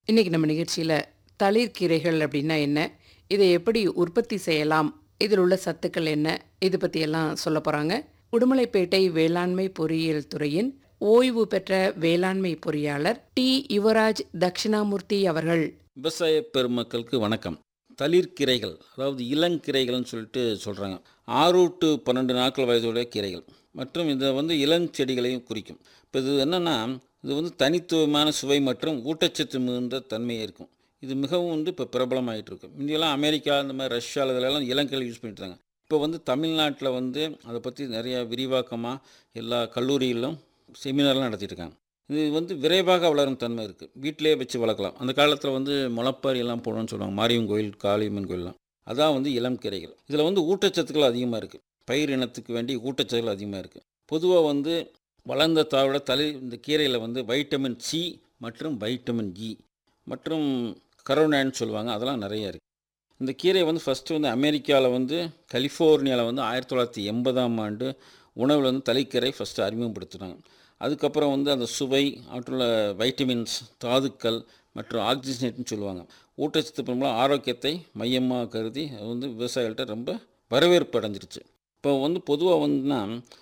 இன்னைக்கு நம்ம நிகழ்ச்சியில் தளிர்கீரைகள் அப்படின்னா என்ன இதை எப்படி உற்பத்தி செய்யலாம் இதில் உள்ள சத்துக்கள் என்ன இது பற்றியெல்லாம் சொல்ல போகிறாங்க உடுமலைப்பேட்டை வேளாண்மை பொறியியல் துறையின் ஓய்வு பெற்ற வேளாண்மை பொறியாளர் டி யுவராஜ் தட்சிணாமூர்த்தி அவர்கள் விவசாய பெருமக்களுக்கு வணக்கம் தளிர்கீரைகள் அதாவது இளங்கீரைகள்னு சொல்லிட்டு சொல்கிறாங்க ஆறு டு பன்னெண்டு நாட்கள் வயதுடைய கீரைகள் மற்றும் இதை வந்து இளஞ்செடிகளையும் குறிக்கும் இப்போ இது என்னென்னா இது வந்து தனித்துவமான சுவை மற்றும் ஊட்டச்சத்து மிகுந்த தன்மை இருக்கும் இது மிகவும் வந்து இப்போ பிரபலமாயிட்டு இருக்கு முந்தியெல்லாம் அமெரிக்கா இந்த மாதிரி ரஷ்யா இதெல்லாம் இளங்கீரை யூஸ் பண்ணிட்டாங்க இப்போ வந்து தமிழ்நாட்டில் வந்து அதை பற்றி நிறைய விரிவாக்கமாக எல்லா கல்லூரியிலும் செமினார்லாம் நடத்திட்டு இருக்காங்க இது வந்து விரைவாக வளரும் தன்மை இருக்குது வீட்டிலே வச்சு வளர்க்கலாம் அந்த காலத்தில் வந்து முளப்பாரி எல்லாம் போடணும்னு சொல்லுவாங்க மாரியம்மன் கோயில் காளியம்மன் கோயிலெலாம் அதான் வந்து இளம் கீரைகள் இதில் வந்து ஊட்டச்சத்துக்கள் அதிகமாக இருக்குது பயிர் இனத்துக்கு வேண்டி ஊட்டச்சத்துக்கள் அதிகமாக இருக்குது பொதுவாக வந்து வளர்ந்த தாவோட தலை இந்த கீரையில் வந்து வைட்டமின் சி மற்றும் வைட்டமின் இ மற்றும் கரோனான்னு சொல்லுவாங்க அதெல்லாம் நிறைய இருக்குது இந்த கீரை வந்து ஃபஸ்ட்டு வந்து அமெரிக்காவில் வந்து கலிஃபோர்னியாவில் வந்து ஆயிரத்தி தொள்ளாயிரத்தி எண்பதாம் ஆண்டு உணவில் வந்து தலைக்கீரை ஃபஸ்ட்டு அறிமுகப்படுத்தினாங்க அதுக்கப்புறம் வந்து அந்த சுவை அவற்றுள்ள வைட்டமின்ஸ் தாதுக்கள் மற்றும் ஆக்சிஜனேட்னு சொல்லுவாங்க ஊட்டச்சத்து மூலம் ஆரோக்கியத்தை மையமாக கருதி அது வந்து விவசாயிகள்கிட்ட ரொம்ப வரவேற்பு அடைஞ்சிருச்சு இப்போ வந்து பொதுவாக வந்துன்னா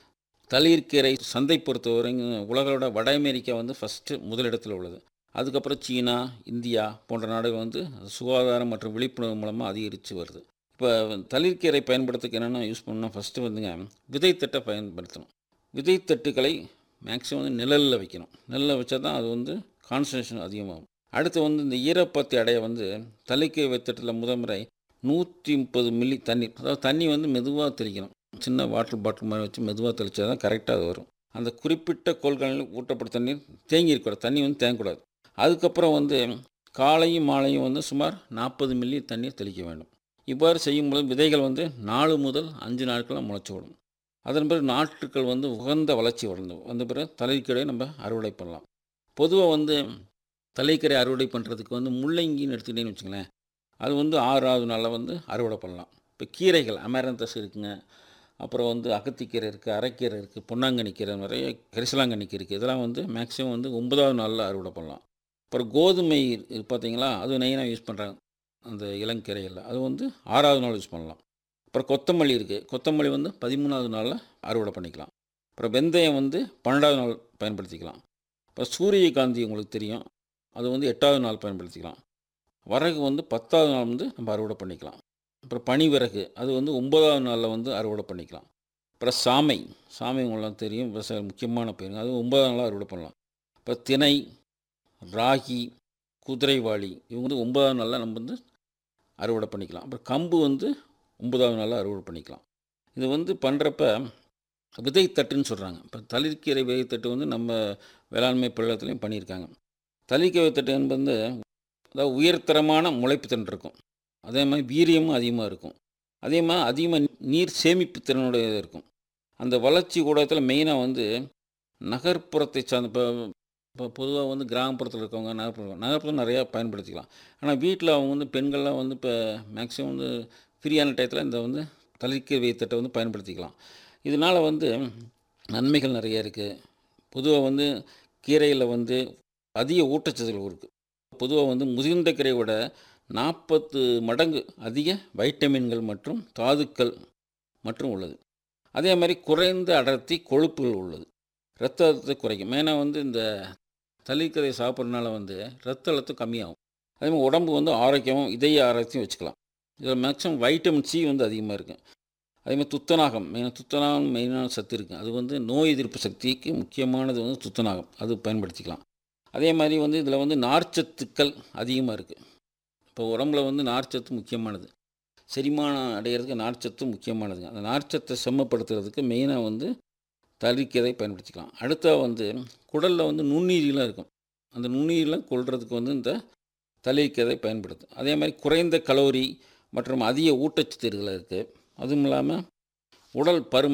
தளிர்கீரை சந்தை பொறுத்தவரை உலகளோட வட அமெரிக்கா வந்து ஃபஸ்ட்டு முதலிடத்தில் உள்ளது அதுக்கப்புறம் சீனா இந்தியா போன்ற நாடுகள் வந்து சுகாதாரம் மற்றும் விழிப்புணர்வு மூலமாக அதிகரித்து வருது இப்போ தளிர்கீரை பயன்படுத்துக்கு என்னென்ன யூஸ் பண்ணணும் ஃபஸ்ட்டு வந்துங்க விதைத்தட்டை பயன்படுத்தணும் விதைத்தட்டுகளை மேக்ஸிமம் வந்து நிழலில் வைக்கணும் நிழலில் வச்சா தான் அது வந்து கான்சன்ட்ரேஷன் அதிகமாகும் அடுத்து வந்து இந்த ஈரப்பத்தி அடைய வந்து தலைக்கீரை வித்தட்டில் முதமுறை நூற்றி முப்பது மில்லி தண்ணீர் அதாவது தண்ணி வந்து மெதுவாக தெளிக்கணும் சின்ன வாட்டர் பாட்டில் மாதிரி வச்சு மெதுவாக தெளித்தா தான் கரெக்டாக அது வரும் அந்த குறிப்பிட்ட கோள்களில் ஊட்டப்பட்ட தண்ணீர் தேங்கி இருக்கக்கூடாது தண்ணி வந்து தேங்கக்கூடாது அதுக்கப்புறம் வந்து காலையும் மாலையும் வந்து சுமார் நாற்பது மில்லி தண்ணீர் தெளிக்க வேண்டும் இவ்வாறு செய்யும்போது விதைகள் வந்து நாலு முதல் அஞ்சு நாட்களாக முளைச்சி விடும் அதன் பிறகு நாட்டுக்கள் வந்து உகந்த வளர்ச்சி வளர்ந்து வந்த பிறகு தலைக்கீரையை நம்ம அறுவடை பண்ணலாம் பொதுவாக வந்து தலைக்கீரை அறுவடை பண்ணுறதுக்கு வந்து முள்ளங்கின்னு எடுத்துக்கிட்டேன்னு வச்சுங்களேன் அது வந்து ஆறாவது நாளில் வந்து அறுவடை பண்ணலாம் இப்போ கீரைகள் அமரந்தஸ் இருக்குங்க அப்புறம் வந்து அகத்திக்கீரை இருக்குது அரைக்கீரை இருக்குது பொன்னாங்கண்ணி கீரை நிறைய கரிசலாங்கண்ணி இருக்குது இதெல்லாம் வந்து மேக்ஸிமம் வந்து ஒன்பதாவது நாளில் அறுவடை பண்ணலாம் அப்புறம் கோதுமை பார்த்தீங்களா அது நெய்னாக யூஸ் பண்ணுறாங்க அந்த இளங்கீரையில் அது வந்து ஆறாவது நாள் யூஸ் பண்ணலாம் அப்புறம் கொத்தமல்லி இருக்குது கொத்தமல்லி வந்து பதிமூணாவது நாளில் அறுவடை பண்ணிக்கலாம் அப்புறம் வெந்தயம் வந்து பன்னெண்டாவது நாள் பயன்படுத்திக்கலாம் இப்போ சூரியகாந்தி உங்களுக்கு தெரியும் அது வந்து எட்டாவது நாள் பயன்படுத்திக்கலாம் வரகு வந்து பத்தாவது நாள் வந்து நம்ம அறுவடை பண்ணிக்கலாம் அப்புறம் பனிவிறகு அது வந்து ஒன்பதாவது நாளில் வந்து அறுவடை பண்ணிக்கலாம் அப்புறம் சாமை சாமை உங்களுக்கு தெரியும் விவசாயம் முக்கியமான பயிர் அது ஒன்பதாவது நாளில் அறுவடை பண்ணலாம் இப்போ திணை ராகி குதிரைவாளி இவங்க வந்து ஒன்பதாவது நாளில் நம்ம வந்து அறுவடை பண்ணிக்கலாம் அப்புறம் கம்பு வந்து ஒன்பதாவது நாளில் அறுவடை பண்ணிக்கலாம் இது வந்து பண்ணுறப்ப விதைத்தட்டுன்னு சொல்கிறாங்க இப்போ தளிர்கீரை விதைத்தட்டு வந்து நம்ம வேளாண்மை பள்ளத்துலேயும் பண்ணியிருக்காங்க தளிர்கீரை விதைத்தட்டு என்பது அதாவது உயர்தரமான முளைப்பு திறன் இருக்கும் அதே மாதிரி வீரியமும் அதிகமாக இருக்கும் அதே மாதிரி அதிகமாக நீர் சேமிப்பு திறனுடைய இருக்கும் அந்த வளர்ச்சி ஊடகத்தில் மெயினாக வந்து நகர்ப்புறத்தை சார்ந்த இப்போ இப்போ பொதுவாக வந்து கிராமப்புறத்தில் இருக்கவங்க நகர்ப்புறம் நகர்ப்புறம் நிறையா பயன்படுத்திக்கலாம் ஆனால் வீட்டில் அவங்க வந்து பெண்கள்லாம் வந்து இப்போ மேக்ஸிமம் வந்து ஃப்ரீயான டயத்தில் இந்த வந்து தளிர்க்கீரை வைத்தட்டை வந்து பயன்படுத்திக்கலாம் இதனால் வந்து நன்மைகள் நிறைய இருக்குது பொதுவாக வந்து கீரையில் வந்து அதிக ஊட்டச்சத்துகள் இருக்குது பொதுவாக வந்து முதிர்ந்த கீரையை விட நாற்பத்து மடங்கு அதிக வைட்டமின்கள் மற்றும் தாதுக்கள் மற்றும் உள்ளது அதே மாதிரி குறைந்த அடர்த்தி கொழுப்புகள் உள்ளது ரத்த அழுத்தத்தை குறைக்கும் மெயினாக வந்து இந்த தளிர்கீரை சாப்பிட்றதுனால வந்து ரத்த அழுத்தம் கம்மியாகும் அதே மாதிரி உடம்பு வந்து ஆரோக்கியமும் இதய ஆரோக்கியம் வச்சுக்கலாம் இதில் மேக்ஸிமம் வைட்டமின் சி வந்து அதிகமாக இருக்குது அதே மாதிரி துத்தநாகம் மெயினாக துத்தநாகம் மெயினான சத்து இருக்குது அது வந்து நோய் எதிர்ப்பு சக்திக்கு முக்கியமானது வந்து துத்தநாகம் அது பயன்படுத்திக்கலாம் அதே மாதிரி வந்து இதில் வந்து நார்ச்சத்துக்கள் அதிகமாக இருக்குது இப்போ உடம்புல வந்து நார்ச்சத்து முக்கியமானது செரிமானம் அடைகிறதுக்கு நார்ச்சத்து முக்கியமானதுங்க அந்த நார்ச்சத்தை செம்மப்படுத்துறதுக்கு மெயினாக வந்து தளிர்க்கீரை பயன்படுத்திக்கலாம் அடுத்த வந்து குடலில் வந்து நுண்ணுயிரிலாம் இருக்கும் அந்த நுண்ணுயிரெலாம் கொள்றதுக்கு வந்து இந்த தளிர்க்கீரை பயன்படுத்தும் அதே மாதிரி குறைந்த கலோரி மற்றும் அதிக ஊட்டச்சத்துகள் இருக்குது அதுவும் இல்லாமல் உடல் பருமன்